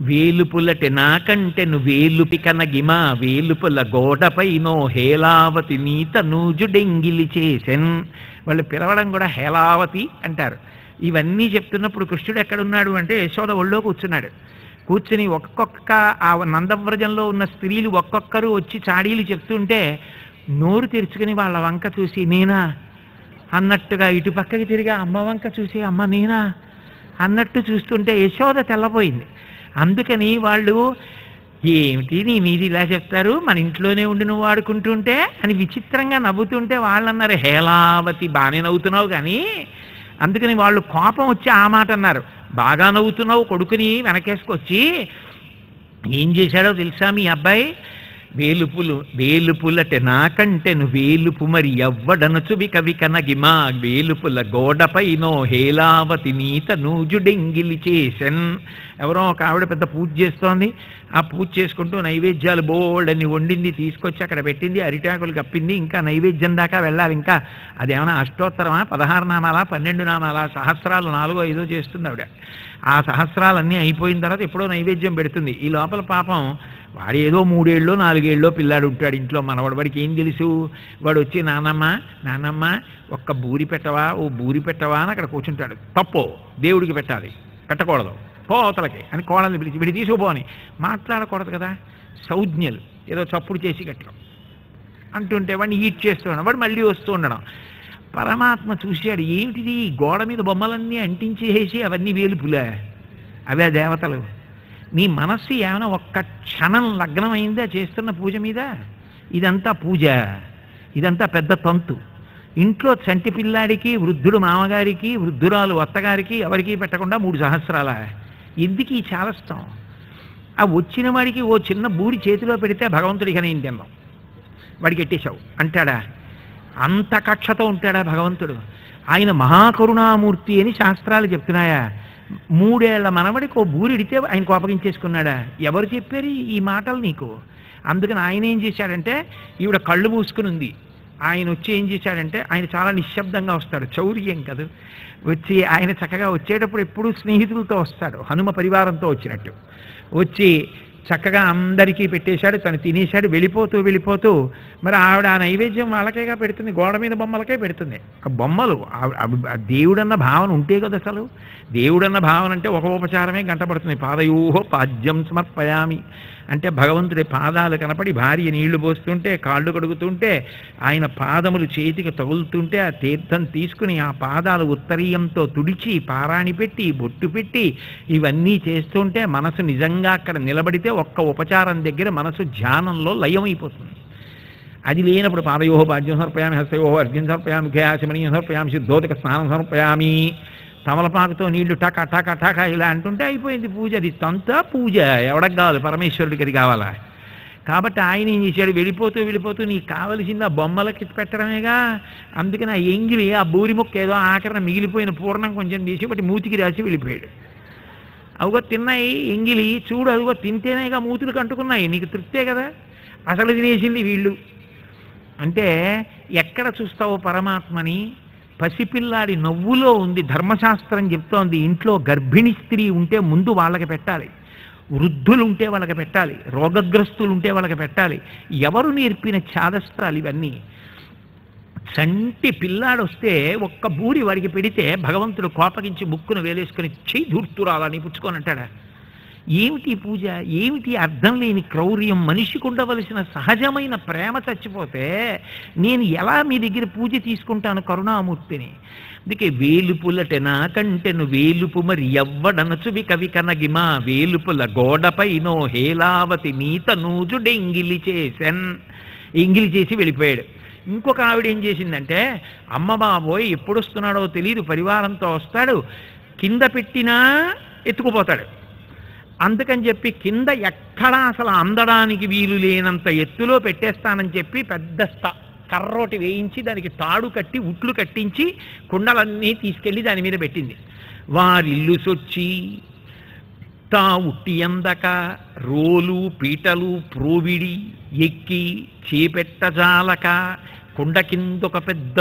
వేలుపులటి నాకంటెను వేలుపికన గిమ వేలుపుల గోడపైనో హేలావతి నీత నూజుడెంగిలి చేసెన్ వాళ్ళు పిలవడం కూడా హేలావతి అంటారు ఇవన్నీ చెప్తున్నప్పుడు కృష్ణుడు ఎక్కడున్నాడు అంటే యశోద ఒళ్ళో కూర్చున్నాడు కూర్చుని ఒక్కొక్క ఆ నందవ్రజంలో ఉన్న స్త్రీలు ఒక్కొక్కరు వచ్చి చాడీలు చెప్తుంటే నోరు తెరుచుకుని వాళ్ళ వంక చూసి నేనా అన్నట్టుగా ఇటు పక్కకి తిరిగి అమ్మ వంక చూసి అమ్మ నేనా అన్నట్టు చూస్తుంటే యశోద తెల్లపోయింది అందుకని వాళ్ళు ఏమిటి నీ మీది ఇలా చెప్తారు మన ఇంట్లోనే ఉండి నువ్వు వాడుకుంటుంటే అని విచిత్రంగా నవ్వుతుంటే వాళ్ళు అన్నారు హేలావతి బాగానే నవ్వుతున్నావు కానీ అందుకని వాళ్ళు కోపం వచ్చి ఆ మాట అన్నారు బాగా నవ్వుతున్నావు కొడుకుని వెనకేసుకొచ్చి ఏం చేశాడో తెలుసా మీ అబ్బాయి వేలుపులు వేలుపులట నాకంటెను వేలుపు మరి ఎవ్వడనచు విక కనగిమా వేలుపుల గోడపైనో హేలావతి నీత నూజుడెంగిలి చేసెన్ ఎవరో ఒక ఆవిడ పెద్ద పూజ చేస్తోంది ఆ పూజ చేసుకుంటూ నైవేద్యాలు బోల్డని వండింది తీసుకొచ్చి అక్కడ పెట్టింది అరిటాకులు కప్పింది ఇంకా నైవేద్యం దాకా వెళ్ళాలి ఇంకా అదేమైనా అష్టోత్తరమా పదహారు నామాలా పన్నెండు నామాలా సహస్రాలు నాలుగో ఐదో చేస్తుంది ఆవిడ ఆ సహస్రాలన్నీ అయిపోయిన తర్వాత ఎప్పుడో నైవేద్యం పెడుతుంది ఈ లోపల పాపం వాడు ఏదో మూడేళ్ళలో నాలుగేళ్ళలో పిల్లాడు ఉంటాడు ఇంట్లో మనవాడు వాడికి ఏం తెలుసు వాడు వచ్చి నానమ్మ నానమ్మ ఒక్క బూరి పెట్టవా ఓ బూరి పెట్టవా అని అక్కడ కూర్చుంటాడు తప్పు దేవుడికి పెట్టాలి పెట్టకూడదు పోతలకి అని కోడల్ని పిలిచి వీడి తీసుకుపోని మాట్లాడకూడదు కదా సౌజ్ఞలు ఏదో చప్పుడు చేసి గట్టిగా అంటుంటే వాడిని ఈట్ చేస్తూ ఉండడం వాడు మళ్ళీ వస్తూ ఉండడం పరమాత్మ చూశాడు ఏమిటిది ఈ గోడ మీద బొమ్మలన్నీ అంటించేసి అవన్నీ వేలుపులే అవే దేవతలు నీ మనస్సు ఏమైనా ఒక్క క్షణం లగ్నం అయిందా చేస్తున్న పూజ మీద ఇదంతా పూజ ఇదంతా పెద్ద తంతు ఇంట్లో చంటి పిల్లాడికి వృద్ధుడు మామగారికి వృద్ధురాలు అత్తగారికి ఎవరికీ పెట్టకుండా మూడు సహస్రాల ఎందుకు ఈ చాలస్తాం ఆ వచ్చిన వాడికి ఓ చిన్న బూరి చేతిలో పెడితే భగవంతుడికి నేను తిన్నాం వాడికి ఎట్టేశావు అంటాడా అంత కక్షతో ఉంటాడా భగవంతుడు ఆయన మహాకరుణామూర్తి అని శాస్త్రాలు చెప్తున్నాయా మూడేళ్ల మనవడికి ఓ బూరిడితే ఆయన కోపగించేసుకున్నాడా ఎవరు చెప్పారు ఈ మాటలు నీకు అందుకని ఆయన ఏం చేశాడంటే ఈవిడ కళ్ళు మూసుకుని ఉంది ఆయన వచ్చి ఏం చేశాడంటే ఆయన చాలా నిశ్శబ్దంగా వస్తాడు చౌర్యం కదా వచ్చి ఆయన చక్కగా వచ్చేటప్పుడు ఎప్పుడూ స్నేహితులతో వస్తాడు హనుమ పరివారంతో వచ్చినట్టు వచ్చి చక్కగా అందరికీ పెట్టేశాడు తను తినేశాడు వెళ్ళిపోతూ వెళ్ళిపోతూ మరి ఆవిడ ఆ నైవేద్యం వాళ్ళకేగా పెడుతుంది గోడ మీద బొమ్మలకే పెడుతుంది ఆ బొమ్మలు ఆ- అవి- ఆ దేవుడన్న భావన ఉంటే కదా అసలు దేవుడన్న భావన అంటే ఒక ఉపచారమే గంట పడుతుంది పాదయూహో పాద్యం సమర్పయామి అంటే భగవంతుడి పాదాలు కనపడి భార్య నీళ్లు పోస్తుంటే కాళ్ళు కడుగుతుంటే ఆయన పాదములు చేతికి తగులుతుంటే ఆ తీర్థం తీసుకుని ఆ పాదాలు ఉత్తరీయంతో తుడిచి పారాణి పెట్టి బొట్టు పెట్టి ఇవన్నీ చేస్తుంటే మనసు నిజంగా అక్కడ నిలబడితే ఒక్క ఉపచారం దగ్గర మనసు ధ్యానంలో లయమైపోతుంది అది లేనప్పుడు పాదయోహ పాద్యం సమర్పయామి హస్తయోహ అర్ఘ్యం సమర్పయామి ఖయాచమనీయం సమర్పయామి శుద్ధోదక స్నానం సమర్పయామి తమలపాకుతో నీళ్లు టక టక టక ఇలా అంటుంటే అయిపోయింది పూజ అది తంతా పూజ ఎవడకు కావాలి పరమేశ్వరుడికి అది కావాలా కాబట్టి ఆయన ఏం చేశాడు వెళ్ళిపోతూ వెళ్ళిపోతూ నీకు కావలసింది ఆ బొమ్మలకి పెట్టడమేగా అందుకని ఆ ఎంగిలి ఆ బూరి మొక్క ఏదో ఆఖరణ మిగిలిపోయిన పూర్ణం కొంచెం తీసి ఒకటి మూతికి రాసి వెళ్ళిపోయాడు అవుగో తిన్నాయి ఎంగిలి చూడు అదిగో తింటేనేగా మూతులు కంటుకున్నాయి నీకు తృప్తే కదా అసలు తినేసింది వీళ్ళు అంటే ఎక్కడ చూస్తావో పరమాత్మని పసిపిల్లాడి నవ్వులో ఉంది ధర్మశాస్త్రం చెప్తోంది ఇంట్లో గర్భిణీ స్త్రీ ఉంటే ముందు వాళ్ళకి పెట్టాలి వృద్ధులు ఉంటే వాళ్ళకి పెట్టాలి రోగగ్రస్తులు ఉంటే వాళ్ళకి పెట్టాలి ఎవరు నేర్పిన ఛాదస్త్రాలు ఇవన్నీ చంటి పిల్లాడు వస్తే ఒక్క బూరి వాడికి పెడితే భగవంతుడు కోపగించి ముక్కును వేలేసుకుని చెయ్యి దూర్తురాలని పుచ్చుకొని అంటాడా ఏమిటి ఈ పూజ ఏమిటి అర్థం లేని క్రౌర్యం మనిషికి ఉండవలసిన సహజమైన ప్రేమ చచ్చిపోతే నేను ఎలా మీ దగ్గర పూజ తీసుకుంటాను కరుణామూర్తిని అందుకే వేలుపులట నాకంటెను వేలుపు మరి ఎవ్వడనచు వికవి కనగిమా వేలుపుల గోడపైనో హేలావతి నీత నూజుడెంగిలి చేసెన్ ఎంగిలి చేసి వెళ్ళిపోయాడు ఇంకొక ఆవిడ ఏం చేసిందంటే అమ్మ బాబోయ్ ఎప్పుడు వస్తున్నాడో తెలియదు పరివారంతో వస్తాడు కింద పెట్టినా ఎత్తుకుపోతాడు అందుకని చెప్పి కింద ఎక్కడా అసలు అందడానికి వీలు లేనంత ఎత్తులో పెట్టేస్తానని చెప్పి పెద్ద స్థ కర్రోటి వేయించి దానికి తాడు కట్టి ఉట్లు కట్టించి కుండలన్నీ తీసుకెళ్లి దాని మీద పెట్టింది వారిల్లు సొచ్చి తా ఉట్టి అందక రోలు పీటలు ప్రోవిడి ఎక్కి చేపెట్టజాలక కొండ కిందొక పెద్ద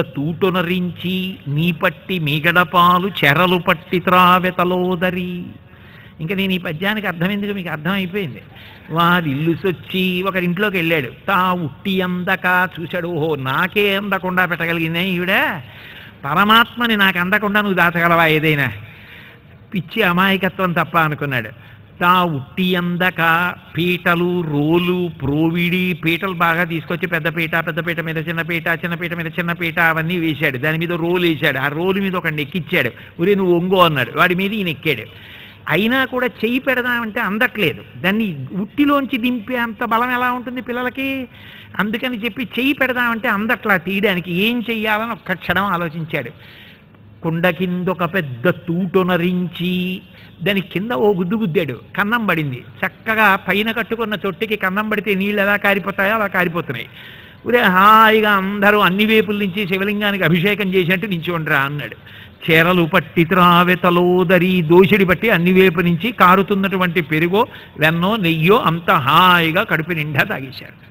తూటొనరించి నీ పట్టి మీగడపాలు చెరలు పట్టి త్రావెతలోదరి ఇంకా నేను ఈ పద్యానికి అర్థం ఎందుకు మీకు అర్థం అయిపోయింది వారి ఇల్లు సొచ్చి ఒకరింట్లోకి వెళ్ళాడు తా ఉట్టి అందక చూశాడు ఓహో నాకే అందకుండా పెట్టగలిగిందే ఈవిడ పరమాత్మని నాకు అందకుండా నువ్వు దాచగలవా ఏదైనా పిచ్చి అమాయకత్వం తప్ప అనుకున్నాడు తా ఉట్టి అందక పీటలు రోలు ప్రోవిడి పీటలు బాగా తీసుకొచ్చి పెద్ద పీట పెద్ద పీట మీద చిన్న పీట చిన్న పీట మీద చిన్న పీట అవన్నీ వేశాడు దాని మీద రోలు వేశాడు ఆ రోలు మీద ఒకడిని ఎక్కిచ్చాడు ఒరే నువ్వు ఒంగో అన్నాడు వాడి మీద ఈయన ఎక్కాడు అయినా కూడా చెయ్యి పెడదామంటే అందట్లేదు దాన్ని ఉట్టిలోంచి దింపే అంత బలం ఎలా ఉంటుంది పిల్లలకి అందుకని చెప్పి చెయ్యి పెడదామంటే అందట్లా తీయడానికి ఏం చెయ్యాలని ఒక్క క్షణం ఆలోచించాడు కుండ కింద ఒక పెద్ద తూటొనరించి దాని కింద ఓ గుద్దు గుద్దాడు కన్నం పడింది చక్కగా పైన కట్టుకున్న తొట్టికి కన్నం పడితే నీళ్ళు ఎలా కారిపోతాయో అలా కారిపోతున్నాయి ఉరే హాయిగా అందరూ అన్ని వైపుల నుంచి శివలింగానికి అభిషేకం చేసినట్టు నించుండ్రా అన్నాడు చీరలు పట్టి త్రావెతలోదరి దోషిడి బట్టి అన్ని వైపు నుంచి కారుతున్నటువంటి పెరుగో వెన్నో నెయ్యో అంత హాయిగా కడుపు నిండా తాగేశాడు